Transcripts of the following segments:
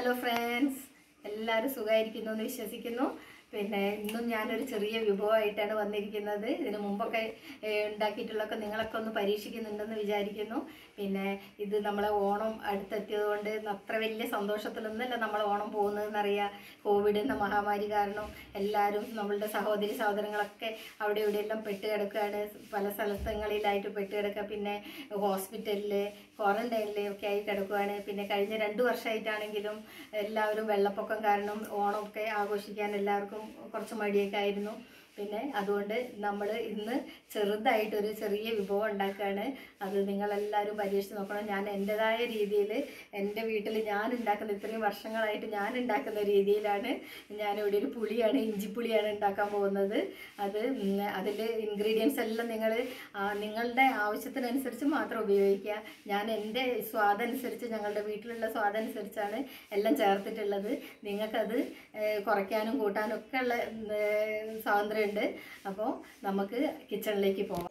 hello friends എല്ലാവരും സുഖമായിരിക്കുന്നു എന്ന് വിശ്വസിക്കുന്നു പിന്നെ ഇന്നും ഞാനൊരു ചെറിയ വിഭവമായിട്ടാണ് വന്നിരിക്കുന്നത് ഇതിന് മുമ്പൊക്കെ ഏഹ്, ഉണ്ടാക്കിയിട്ടുള്ളതൊക്കെ നിങ്ങളൊക്കെ ഒന്ന് പരീക്ഷിക്കുന്നുണ്ടെന്ന് വിചാരിക്കുന്നു പിന്നെ ഇത് നമ്മളെ ഓണം അടുത്തെത്തിയത് കൊണ്ട് അത്ര വലിയ സന്തോഷത്തിലൊന്നുമല്ല നമ്മൾ ഓണം പോകുന്നതെന്നറിയാം കോവിഡ് എന്ന മഹാമാരി കാരണം എല്ലാവരും നമ്മളുടെ സഹോദരി സഹോദരങ്ങളൊക്കെ അവിടെ ഇവിടെയെല്ലാം പെട്ട് കിടക്കുകയാണ് പല സ്ഥലങ്ങളിലായിട്ട് പെട്ട് കിടക്കുക പിന്നെ ഹോസ്പിറ്റലിൽ ക്വാറന്റൈനിൽ ഒക്കെ ആയി കിടക്കുകയാണ് പിന്നെ കഴിഞ്ഞ രണ്ട് വർഷമായിട്ടാണെങ്കിലും എല്ലാവരും വെള്ളപ്പൊക്കം കാരണം ഓണമൊക്കെ ആഘോഷിക്കാൻ എല്ലാവർക്കും കുറച്ച് മടിയൊക്കെ ആയിരുന്നു പിന്നെ അതുകൊണ്ട് നമ്മൾ ഇന്ന് ചെറുതായിട്ടൊരു ചെറിയ വിഭവം ഉണ്ടാക്കുകയാണ് അത് നിങ്ങളെല്ലാവരും പരീക്ഷിച്ച് നോക്കണം ഞാൻ എൻ്റെതായ രീതിയിൽ എൻ്റെ വീട്ടിൽ ഞാൻ ഉണ്ടാക്കുന്ന ഇത്രയും വർഷങ്ങളായിട്ട് ഞാൻ ഉണ്ടാക്കുന്ന രീതിയിലാണ് ഞാനിവിടെ ഒരു പുളിയാണ് ഇഞ്ചിപ്പുളിയാണ് ഉണ്ടാക്കാൻ പോകുന്നത് അത് അതിൽ ഇൻഗ്രീഡിയൻസ് എല്ലാം നിങ്ങൾ നിങ്ങളുടെ ആവശ്യത്തിനനുസരിച്ച് മാത്രം ഉപയോഗിക്കുക ഞാൻ എൻ്റെ സ്വാദനുസരിച്ച് ഞങ്ങളുടെ വീട്ടിലുള്ള സ്വാദനുസരിച്ചാണ് എല്ലാം ചേർത്തിട്ടുള്ളത് നിങ്ങൾക്കത് ഏഹ്, കുറയ്ക്കാനും കൂട്ടാനും ഒക്കെ ഉള്ള ഏഹ്, സ്വാതന്ത്ര്യമുണ്ട് അപ്പോൾ നമുക്ക് കിച്ചണിലേക്ക് പോകാം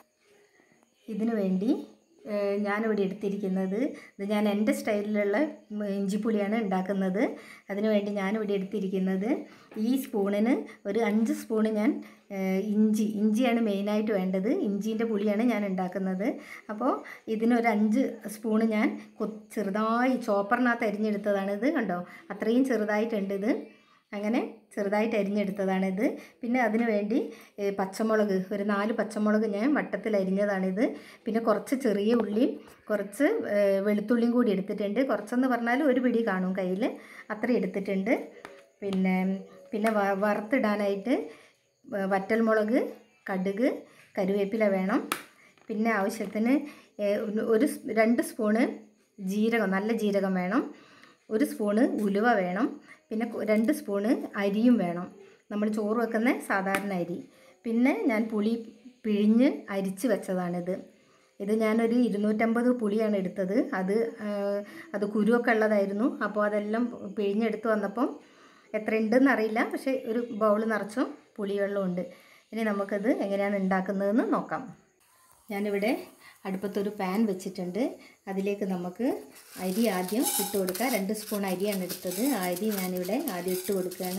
ഇതിനു വേണ്ടി ഏഹ്, ഞാനിവിടെ എടുത്തിരിക്കുന്നത് ഇത് ഞാൻ എൻ്റെ സ്റ്റൈലിലുള്ള ഉം, ഇഞ്ചിപ്പുളിയാണ് ഉണ്ടാക്കുന്നത് അതിനു വേണ്ടി ഞാനിവിടെ എടുത്തിരിക്കുന്നത് ഈ സ്പൂണിന് ഒരു അഞ്ച് സ്പൂണ് ഞാൻ ഏഹ്, ഇഞ്ചി ഇഞ്ചിയാണ് മെയിനായിട്ട് വേണ്ടത് ഇഞ്ചീൻ്റെ പുളിയാണ് ഞാൻ ഉണ്ടാക്കുന്നത് അപ്പോൾ ഇതിനൊരു അഞ്ച് സ്പൂണ് ഞാൻ കൊ ചെറുതായി ചോപ്പറിനകത്ത് അരിഞ്ഞെടുത്തതാണ് ഇത് കണ്ടോ അത്രയും ചെറുതായിട്ടുണ്ട് ഇത് അങ്ങനെ ചെറുതായിട്ട് അരിഞ്ഞെടുത്തതാണിത് പിന്നെ അതിന് വേണ്ടി ഏ, പച്ചമുളക് ഒരു നാല് പച്ചമുളക് ഞാൻ വട്ടത്തിൽ അരിഞ്ഞതാണിത് പിന്നെ കുറച്ച് ചെറിയ ഉള്ളിയും കുറച്ച് ഏ, വെളുത്തുള്ളിയും കൂടി എടുത്തിട്ടുണ്ട് കുറച്ചെന്ന് പറഞ്ഞാൽ ഒരു പിടി കാണും കയ്യിൽ അത്ര എടുത്തിട്ടുണ്ട് പിന്നെ പിന്നെ വ- വറുത്തിടാനായിട്ട് വ- വറ്റൽമുളക് കടുക് കരുവേപ്പില വേണം പിന്നെ ആവശ്യത്തിന് ഏ, ഒരു- ഒരു സ്- രണ്ട് സ്പൂണ് ജീരകം നല്ല ജീരകം വേണം ഒരു സ്പൂണ് ഉലുവ വേണം പിന്നെ കൊ- രണ്ട് സ്പൂണ് അരിയും വേണം നമ്മൾ ചോറ് വെക്കുന്ന സാധാരണ അരി പിന്നെ ഞാൻ പുളി പിഴിഞ്ഞ് അരിച്ച് വെച്ചതാണിത് ഇത് ഞാനൊരു ഇരുന്നൂറ്റമ്പത് പുളിയാണ് എടുത്തത് അത് ആ, അത് കുരുവൊക്കെ ഉള്ളതായിരുന്നു അപ്പോൾ അതെല്ലാം പിഴിഞ്ഞെടുത്ത് വന്നപ്പം എത്ര ഉണ്ടെന്ന് അറിയില്ല പക്ഷേ ഒരു ബൗൾ നിറച്ചും പുളിവെള്ളമുണ്ട് ഇനി നമുക്കത് എങ്ങനെയാണ് ഉണ്ടാക്കുന്നതെന്ന് നോക്കാം ഞാനിവിടെ അടുപ്പത്തൊരു പാൻ വെച്ചിട്ടുണ്ട് അതിലേക്ക് നമുക്ക് അരി ആദ്യം ഇട്ട് കൊടുക്കാം രണ്ട് സ്പൂൺ അരിയാണ് എടുത്തത് ആ അരി ഞാനിവിടെ ആദ്യം ഇട്ട് കൊടുക്കുകയാണ്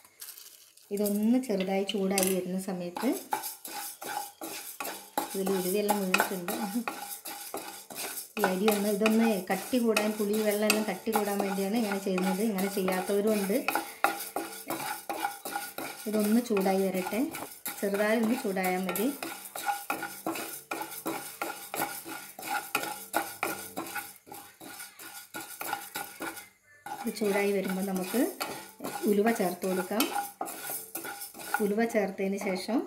ഇതൊന്ന് ചെറുതായി ചൂടായി വരുന്ന സമയത്ത് ഇതിൽ ഉരുവിയെല്ലാം വീണിട്ടുണ്ട് ഈ അരി ഒന്ന് ഇതൊന്ന് കട്ടി കൂടാൻ പുളി വെള്ളമെല്ലാം കട്ടി കൂടാൻ വേണ്ടിയാണ് ഇങ്ങനെ ചെയ്യുന്നത് ഇങ്ങനെ ചെയ്യാത്തവരും ഉണ്ട് ഇതൊന്ന് ചൂടായി വരട്ടെ ചെറുതായി ഒന്ന് ചൂടായാൽ മതി ഇത് ചൂടായി വരുമ്പോൾ നമുക്ക് ഉലുവ ചേർത്ത് കൊടുക്കാം ഉലുവ ചേർത്തതിന് ശേഷം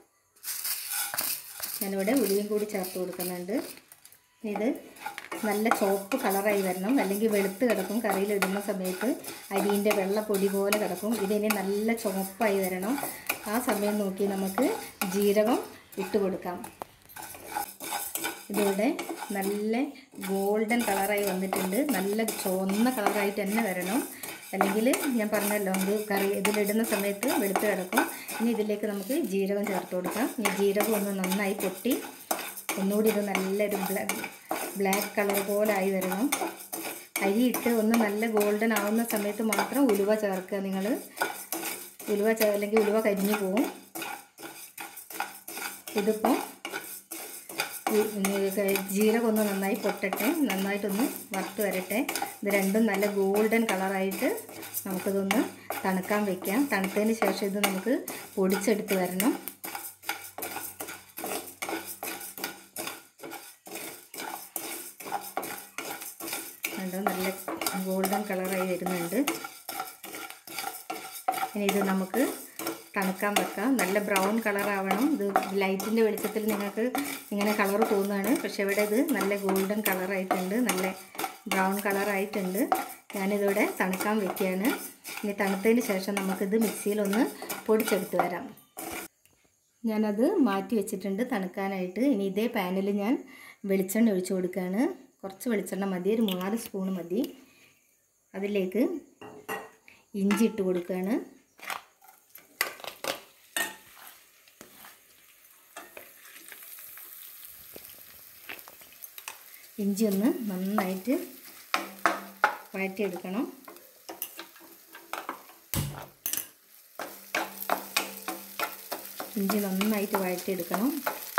ഞാനിവിടെ ഉലുവയും കൂടി ചേർത്ത് കൊടുക്കുന്നുണ്ട് ഇത് നല്ല ചുവപ്പ് കളറായി വരണം അല്ലെങ്കിൽ വെളുത്ത് കിടക്കും കറിയിലിടുന്ന സമയത്ത് അരിൻ്റെ വെള്ള പൊടി പോലെ കിടക്കും ഇതിനി നല്ല ചുവപ്പായി വരണം ആ സമയം നോക്കി നമുക്ക് ജീരകം ഇട്ട് കൊടുക്കാം ഇതിവിടെ നല്ല ഗോൾഡൻ കളറായി വന്നിട്ടുണ്ട് നല്ല ചുവന്ന കളറായിട്ട് തന്നെ വരണം അല്ലെങ്കിൽ ഞാൻ പറഞ്ഞല്ലോ ഇത് കറി ഇതിലിടുന്ന സമയത്ത് വെളുത്ത് കിടക്കും ഇനി ഇതിലേക്ക് നമുക്ക് ജീരകം ചേർത്ത് കൊടുക്കാം ഇനി ജീരകം ഒന്ന് നന്നായി പൊട്ടി ഒന്നുകൂടി ഇത് നല്ലൊരു ബ്ലാക്ക് ബ്ലാക്ക് കളർ പോലെ ആയി വരണം അരി ഇട്ട് ഒന്ന് നല്ല ഗോൾഡൻ ആവുന്ന സമയത്ത് മാത്രം ഉലുവ ചേർക്കുക നിങ്ങൾ ഉലുവ ചേ അല്ലെങ്കിൽ ഉലുവ കരിഞ്ഞു പോവും ഇതിപ്പോൾ ഈ- ഈ ജീരകം ഒന്ന് നന്നായി പൊട്ടട്ടെ നന്നായിട്ടൊന്ന് വറുത്ത് വരട്ടെ ഇത് രണ്ടും നല്ല ഗോൾഡൻ കളറായിട്ട് നമുക്കിതൊന്ന് തണുക്കാൻ വെക്കാം തണുത്തതിന് ശേഷം ഇത് നമുക്ക് പൊടിച്ചെടുത്ത് വരണം കണ്ടോ നല്ല ഗോൾഡൻ കളറായി വരുന്നുണ്ട് ഇനി ഇത് നമുക്ക് തണുക്കാൻ വെക്കാം നല്ല ബ്രൗൺ കളർ ആവണം ഇത് ലൈറ്റിൻ്റെ വെളിച്ചത്തിൽ നിങ്ങൾക്ക് ഇങ്ങനെ കളർ തോന്നുകയാണ് പക്ഷേ ഇവിടെ ഇത് നല്ല ഗോൾഡൻ കളറായിട്ടുണ്ട് നല്ല ബ്രൗൺ കളറായിട്ടുണ്ട് ഞാനിതിവിടെ തണുക്കാൻ വെക്കുകയാണ് ഇനി തണുത്തതിന് ശേഷം നമുക്കിത് മിക്സിയിലൊന്ന് പൊടിച്ചെടുത്ത് വരാം ഞാനത് മാറ്റി വെച്ചിട്ടുണ്ട് തണുക്കാനായിട്ട് ഇനി ഇതേ പാനിൽ ഞാൻ വെളിച്ചെണ്ണ ഒഴിച്ചു കൊടുക്കുകയാണ് കുറച്ച് വെളിച്ചെണ്ണ മതി ഒരു മൂന്നാല് സ്പൂൺ മതി അതിലേക്ക് ഇഞ്ചി ഇട്ട് കൊടുക്കുകയാണ് ഇഞ്ചി ഒന്ന് നന്നായിട്ട് വഴറ്റിയെടുക്കണം ഇഞ്ചി നന്നായിട്ട് വഴറ്റിയെടുക്കണം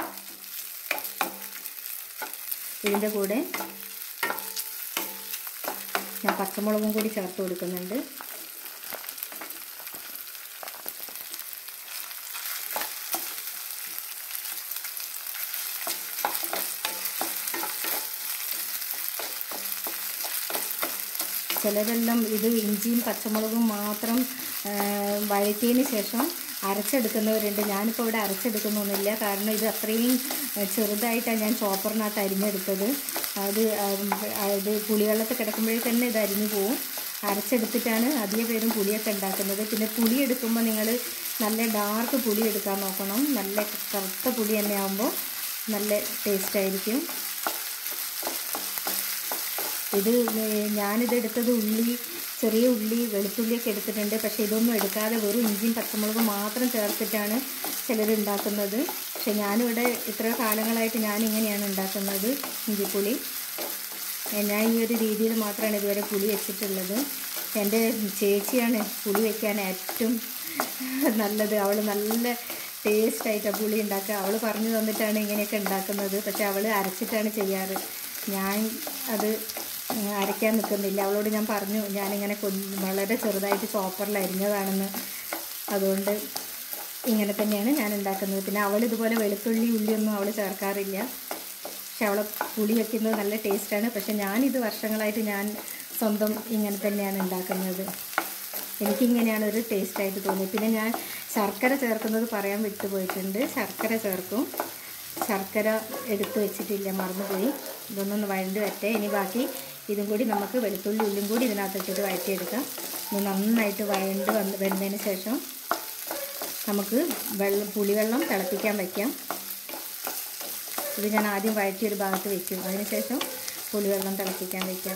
ഇതിൻ്റെ കൂടെ ഞാൻ പച്ചമുളകും കൂടി ചേർത്ത് കൊടുക്കുന്നുണ്ട് ചിലരെല്ലാം ഇത് ഇഞ്ചിയും പച്ചമുളകും മാത്രം ആ, വഴറ്റിയതിന് ശേഷം അരച്ചെടുക്കുന്നവരുണ്ട് ഞാനിപ്പോൾ ഇവിടെ അരച്ചെടുക്കുന്നൊന്നുമില്ല കാരണം ഇത് അത്രയും ആ, ചെറുതായിട്ടാണ് ഞാൻ ചോപ്പറിനകത്ത് അരിഞ്ഞെടുത്തത് അത് ആം, അത് പുളിവെള്ളത്തിൽ കിടക്കുമ്പോഴേ തന്നെ ഇത് അരിഞ്ഞു പോവും അരച്ചെടുത്തിട്ടാണ് അധിക പേരും പുളിയൊക്കെ ഉണ്ടാക്കുന്നത് പിന്നെ പുളി എടുക്കുമ്പോൾ നിങ്ങൾ നല്ല ഡാർക്ക് പുളി എടുക്കാൻ നോക്കണം നല്ല കറുത്ത പുളി തന്നെ ആകുമ്പോൾ നല്ല ടേസ്റ്റ് ആയിരിക്കും ഇത് ഏ- ഞാനിത് എടുത്തത് ഉള്ളി ചെറിയ ഉള്ളി വെളുത്തുള്ളിയൊക്കെ എടുത്തിട്ടുണ്ട് പക്ഷേ ഇതൊന്നും എടുക്കാതെ വെറും ഇഞ്ചിയും പച്ചമുളകും മാത്രം ചേർത്തിട്ടാണ് ചിലർ ഉണ്ടാക്കുന്നത് പക്ഷേ ഞാനിവിടെ ഇത്ര കാലങ്ങളായിട്ട് ഞാൻ ഇങ്ങനെയാണ് ഉണ്ടാക്കുന്നത് ഇഞ്ചിപ്പുളി ഏ, ഞാൻ ഈ ഒരു രീതിയിൽ മാത്രമാണ് ഇതുവരെ പുളി വെച്ചിട്ടുള്ളത് എൻ്റെ ചേച്ചിയാണ് പുളി വെക്കാൻ ഏറ്റവും നല്ലത് അവൾ നല്ല ടേസ്റ്റായിട്ടാണ് പുളി ഉണ്ടാക്കുക അവൾ പറഞ്ഞു തന്നിട്ടാണ് ഇങ്ങനെയൊക്കെ ഉണ്ടാക്കുന്നത് പക്ഷെ അവൾ അരച്ചിട്ടാണ് ചെയ്യാറ് ഞാൻ അത് ഉം, അരയ്ക്കാൻ നിൽക്കുന്നില്ല അവളോട് ഞാൻ പറഞ്ഞു ഞാനിങ്ങനെ കൊഞ്ഞ് വളരെ ചെറുതായിട്ട് ചോപ്പറിൽ അരിഞ്ഞതാണെന്ന് അതുകൊണ്ട് ഇങ്ങനെ തന്നെയാണ് ഞാൻ ഉണ്ടാക്കുന്നത് പിന്നെ അവൾ ഇതുപോലെ വെളുത്തുള്ളി ഉള്ളിയൊന്നും അവൾ ചേർക്കാറില്ല പക്ഷെ അവളെ പുളി വെക്കുന്നത് നല്ല ടേസ്റ്റാണ് പക്ഷെ ഞാനിത് വർഷങ്ങളായിട്ട് ഞാൻ സ്വന്തം ഇങ്ങനെ തന്നെയാണ് ഉണ്ടാക്കുന്നത് എനിക്കിങ്ങനെയാണ് ഒരു ടേസ്റ്റായിട്ട് തോന്നിയത് പിന്നെ ഞാൻ ശർക്കര ചേർക്കുന്നത് പറയാൻ വിട്ടുപോയിട്ടുണ്ട് ശർക്കര ചേർക്കും ശർക്കര എടുത്ത് വെച്ചിട്ടില്ല മറന്നുപോയി ഇതൊന്നൊന്ന് വഴണ്ട് വരട്ടെ ഇനി ബാക്കി ഇതും കൂടി നമുക്ക് വെളുത്തുള്ളി ഉള്ളിയും കൂടി ഇതിനകത്തിട്ടിട്ട് വഴറ്റിയെടുക്കാം ഇത് നന്നായിട്ട് വഴണ്ട് വന്ന് വരുന്നതിന് ശേഷം നമുക്ക് വെള്ളം പുളിവെള്ളം തിളപ്പിക്കാൻ വയ്ക്കാം ഇത് ഞാൻ ആദ്യം വഴറ്റി ഒരു ഭാഗത്ത് വെക്കും അതിനുശേഷം പുളിവെള്ളം തിളപ്പിക്കാൻ വയ്ക്കാം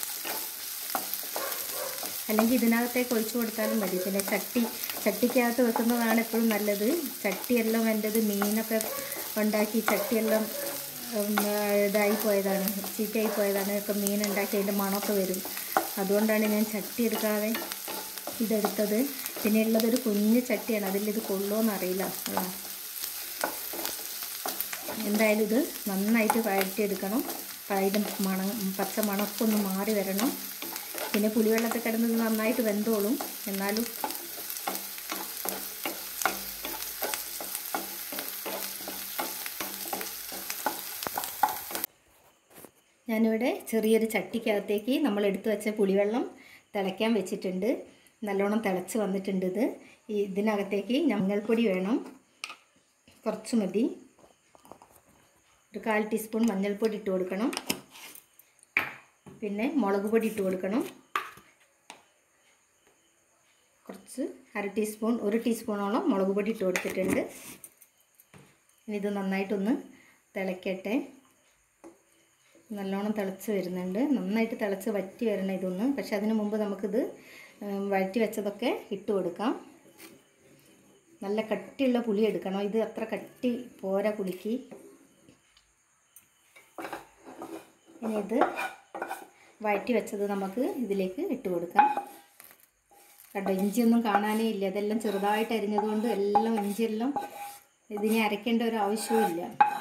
അല്ലെങ്കിൽ ഇതിനകത്തേക്ക് ഒഴിച്ചു കൊടുത്താലും മതി പിന്നെ ചട്ടി ചട്ടിക്കകത്ത് വെക്കുന്നതാണ് എപ്പോഴും നല്ലത് ചട്ടിയെല്ലാം എൻ്റെത് മീനൊക്കെ ഉണ്ടാക്കി ചട്ടിയെല്ലാം ഉം, ഇതായി പോയതാണ് ചീത്തയായി പോയതാണ് ഒക്കെ മീൻ ഉണ്ടാക്കി അതിൻ്റെ മണമൊക്കെ വരും അതുകൊണ്ടാണ് ഞാൻ ചട്ടി എടുക്കാതെ ഇതെടുത്തത് പിന്നെ ഉള്ളതൊരു കുഞ്ഞു ചട്ടിയാണ് അതിൽ ഇത് കൊള്ളുമോയെന്ന് അറിയില്ല അതാ എന്തായാലും ഇത് നന്നായിട്ട് വഴറ്റിയെടുക്കണം അതിൻ്റെ മണം പച്ച മണമൊക്കെ ഒന്ന് മാറി വരണം പിന്നെ പുളിവെള്ളത്തിൽ കിടന്നത് നന്നായിട്ട് വെന്തോളും എന്നാലും ഞാനിവിടെ ചെറിയൊരു ചട്ടിക്കകത്തേക്ക് നമ്മൾ എടുത്തു വെച്ച പുളിവെള്ളം തിളയ്ക്കാൻ വെച്ചിട്ടുണ്ട് നല്ലോണം തിളച്ച് വന്നിട്ടുണ്ട് ഇത് ഈ ഇതിനകത്തേക്ക് മഞ്ഞൾപ്പൊടി വേണം കുറച്ച് മതി ഒരു കാൽ ടീസ്പൂൺ മഞ്ഞൾപ്പൊടി ഇട്ട് കൊടുക്കണം പിന്നെ മുളക് പൊടി ഇട്ട് കൊടുക്കണം കുറച്ച് അര ടീസ്പൂൺ ഒരു ടീസ്പൂണോളം മുളക് പൊടി ഇട്ട് കൊടുത്തിട്ടുണ്ട് ഇനി ഇത് നന്നായിട്ടൊന്ന് തിളയ്ക്കട്ടെ നല്ലോണം തിളച്ച് വരുന്നുണ്ട് നന്നായിട്ട് തിളച്ച് വറ്റി വരണം ഇതൊന്ന് പക്ഷെ അതിന് മുമ്പ് നമുക്കിത് ഉം, വഴറ്റി വെച്ചതൊക്കെ ഇട്ട് കൊടുക്കാം നല്ല കട്ടിയുള്ള പുളി എടുക്കണം ഇത് അത്ര കട്ടി പോരാ പുളിക്ക് ഇനി ഇത് വഴറ്റി വെച്ചത് നമുക്ക് ഇതിലേക്ക് ഇട്ട് കൊടുക്കാം കണ്ടോ ഇഞ്ചിയൊന്നും കാണാനേ ഇല്ല ഇതെല്ലാം ചെറുതായിട്ട് അരിഞ്ഞതുകൊണ്ട് എല്ലാം ഇഞ്ചിയെല്ലാം ഇതിനെ അരയ്ക്കേണ്ട ഒരു ആവശ്യവും ഇല്ല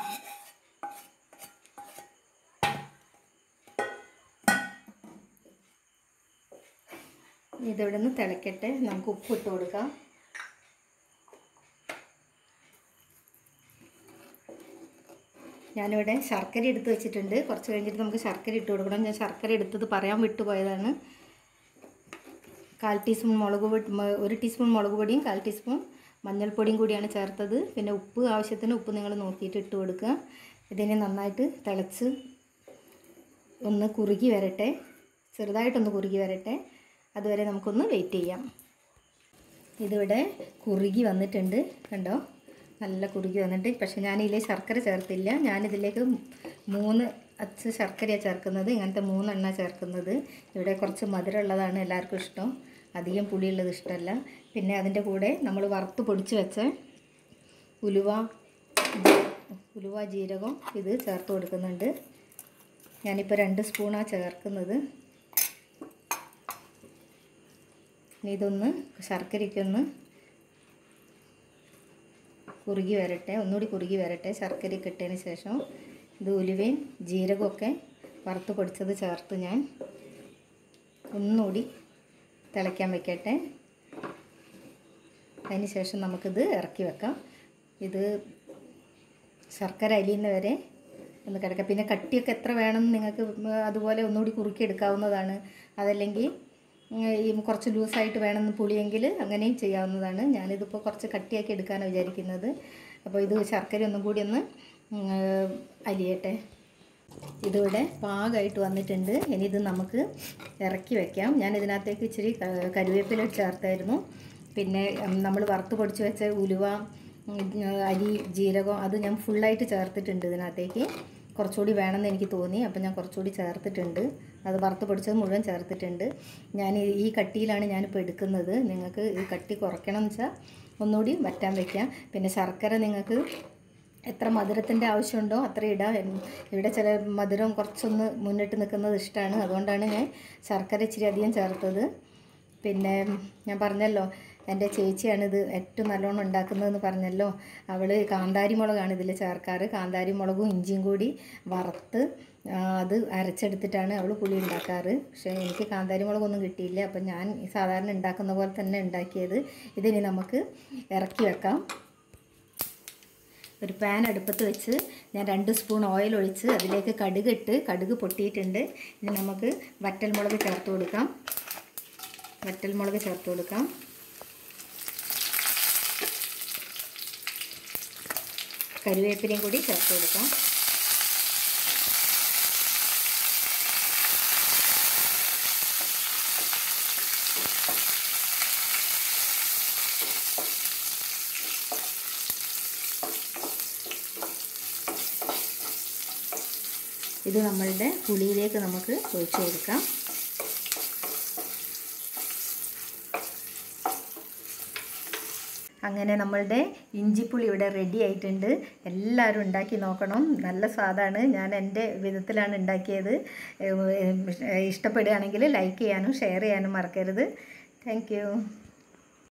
ഇതിവിടെ നിന്ന് തിളക്കട്ടെ നമുക്ക് ഉപ്പ് ഇട്ട് കൊടുക്കാം ഞാനിവിടെ ശർക്കര എടുത്ത് വെച്ചിട്ടുണ്ട് കുറച്ച് കഴിഞ്ഞിട്ട് നമുക്ക് ശർക്കര ഇട്ട് കൊടുക്കണം ഞാൻ ശർക്കര എടുത്തത് പറയാൻ വിട്ടുപോയതാണ് കാൽ ടീസ്പൂൺ മുളക് പൊടി മ- ഒരു ടീസ്പൂൺ മുളക് പൊടിയും കാൽ ടീസ്പൂൺ മഞ്ഞൾപ്പൊടിയും കൂടിയാണ് ചേർത്തത് പിന്നെ ഉപ്പ് ആവശ്യത്തിന് ഉപ്പ് നിങ്ങൾ നോക്കിയിട്ട് ഇട്ട് കൊടുക്കുക ഇതിനെ നന്നായിട്ട് തിളച്ച് ഒന്ന് കുറുകി വരട്ടെ ചെറുതായിട്ടൊന്ന് കുറുകി വരട്ടെ അതുവരെ നമുക്കൊന്ന് വെയിറ്റ് ചെയ്യാം ഇതിവിടെ കുറുകി വന്നിട്ടുണ്ട് കണ്ടോ നല്ല കുറുകി വന്നിട്ട് പക്ഷെ ഞാനിതിൽ ശർക്കര ചേർത്തില്ല ഞാനിതിലേക്ക് മൂന്ന് അച്ച് ശർക്കരയാണ് ചേർക്കുന്നത് ഇങ്ങനത്തെ മൂന്നെണ്ണ ചേർക്കുന്നത് ഇവിടെ കുറച്ച് മധുരമുള്ളതാണ് എല്ലാവർക്കും ഇഷ്ടം അധികം പുളിയുള്ളത് ഇഷ്ടമല്ല പിന്നെ അതിൻ്റെ കൂടെ നമ്മൾ വറുത്ത് പൊടിച്ച് വെച്ച ഉലുവ ഉലുവ ജീരകം ഇത് ചേർത്ത് കൊടുക്കുന്നുണ്ട് ഞാനിപ്പോൾ രണ്ട് സ്പൂണാണ് ചേർക്കുന്നത് ഇനി ഇതൊന്ന് ശർക്കരയ്ക്കൊന്ന് കുറുകി വരട്ടെ ഒന്നുകൂടി കുറുകി വരട്ടെ ശർക്കരയൊക്കെ ഇട്ടതിന് ശേഷം ഇത് ഉലുവയും ജീരകമൊക്കെ വറുത്ത് പൊടിച്ചത് ചേർത്ത് ഞാൻ ഒന്നുകൂടി തിളയ്ക്കാൻ വെക്കട്ടെ അതിന് ശേഷം നമുക്കിത് ഇറക്കി വെക്കാം ഇത് ശർക്കര അലിയുന്ന വരെ ഒന്ന് കിടക്കാം പിന്നെ കട്ടിയൊക്കെ എത്ര വേണമെന്ന് നിങ്ങൾക്ക് അതുപോലെ ഒന്നുകൂടി കുറുക്കി എടുക്കാവുന്നതാണ് അതല്ലെങ്കിൽ ഉം, ഈ കുറച്ച് ലൂസായിട്ട് വേണമെന്ന് പുളിയെങ്കിൽ അങ്ങനെയും ചെയ്യാവുന്നതാണ് ഞാനിതിപ്പോൾ കുറച്ച് കട്ടിയാക്കി എടുക്കാനാണ് വിചാരിക്കുന്നത് അപ്പോൾ ഇത് ശർക്കര ഒന്നും കൂടി ഒന്ന് ഉം, അലിയട്ടെ ഇതിവിടെ പാകമായിട്ട് വന്നിട്ടുണ്ട് ഇനി ഇത് നമുക്ക് ഇറക്കി വെക്കാം ഞാൻ ഇതിനകത്തേക്ക് ഇച്ചിരി ക- കരുവേപ്പില ചേർത്തായിരുന്നു പിന്നെ നമ്മൾ വറുത്ത് പൊടിച്ച് വെച്ച ഉലുവ ഉം, അരി ജീരകം അത് ഞാൻ ഫുള്ളായിട്ട് ചേർത്തിട്ടുണ്ട് ഇതിനകത്തേക്ക് കുറച്ചുകൂടി വേണമെന്ന് എനിക്ക് തോന്നി അപ്പോൾ ഞാൻ കുറച്ചുകൂടി ചേർത്തിട്ടുണ്ട് അത് വറുത്ത് പൊടിച്ചത് മുഴുവൻ ചേർത്തിട്ടുണ്ട് ഞാൻ ഈ- ഈ കട്ടിയിലാണ് ഞാനിപ്പോൾ എടുക്കുന്നത് നിങ്ങൾക്ക് ഈ കട്ടി കുറയ്ക്കണം എന്ന് വെച്ചാൽ ഒന്നുകൂടി വറ്റാൻ വയ്ക്കാം പിന്നെ ശർക്കര നിങ്ങൾക്ക് എത്ര മധുരത്തിൻ്റെ ആവശ്യമുണ്ടോ അത്ര ഇടാം എൻ- ഇവിടെ ചില മധുരം കുറച്ചൊന്ന് മുന്നിട്ട് നിൽക്കുന്നത് ഇഷ്ടമാണ് അതുകൊണ്ടാണ് ഞാൻ ശർക്കര ഇച്ചിരി അധികം ചേർത്തത് പിന്നെ ഞാൻ പറഞ്ഞല്ലോ എൻ്റെ ചേച്ചിയാണിത് ഏറ്റവും നല്ലോണം ഉണ്ടാക്കുന്നതെന്ന് പറഞ്ഞല്ലോ അവൾ കാന്താരി മുളകാണ് ഇതിൽ ചേർക്കാറ് കാന്താരി മുളകും ഇഞ്ചിയും കൂടി വറുത്ത് ആ, അത് അരച്ചെടുത്തിട്ടാണ് അവൾ പുളി ഉണ്ടാക്കാറ് പക്ഷേ എനിക്ക് കാന്താരി മുളകൊന്നും കിട്ടിയില്ല അപ്പം ഞാൻ സാധാരണ ഉണ്ടാക്കുന്ന പോലെ തന്നെ ഉണ്ടാക്കിയത് ഇതിനി നമുക്ക് ഇറക്കി വെക്കാം ഒരു പാൻ അടുപ്പത്ത് വെച്ച് ഞാൻ രണ്ട് സ്പൂൺ ഓയിൽ ഒഴിച്ച് അതിലേക്ക് കടുക് ഇട്ട് കടുക് പൊട്ടിയിട്ടുണ്ട് ഇനി നമുക്ക് വറ്റൽമുളക് ചേർത്ത് കൊടുക്കാം വറ്റൽമുളക് ചേർത്ത് കൊടുക്കാം കരുവേപ്പിലയും കൂടി ചേർത്ത് കൊടുക്കാം ഇത് നമ്മളുടെ പുളിയിലേക്ക് നമുക്ക് ഒഴിച്ചു കൊടുക്കാം അങ്ങനെ നമ്മളുടെ ഇഞ്ചിപ്പുളി ഇവിടെ റെഡി ആയിട്ടുണ്ട് എല്ലാവരും ഉണ്ടാക്കി നോക്കണം നല്ല സ്വാദാണ് ഞാൻ എൻ്റെ വിധത്തിലാണ് ഉണ്ടാക്കിയത് ഏഹ് ഇഷ്ടപ്പെടുകയാണെങ്കിൽ ലൈക്ക് ചെയ്യാനും ഷെയർ ചെയ്യാനും മറക്കരുത് താങ്ക്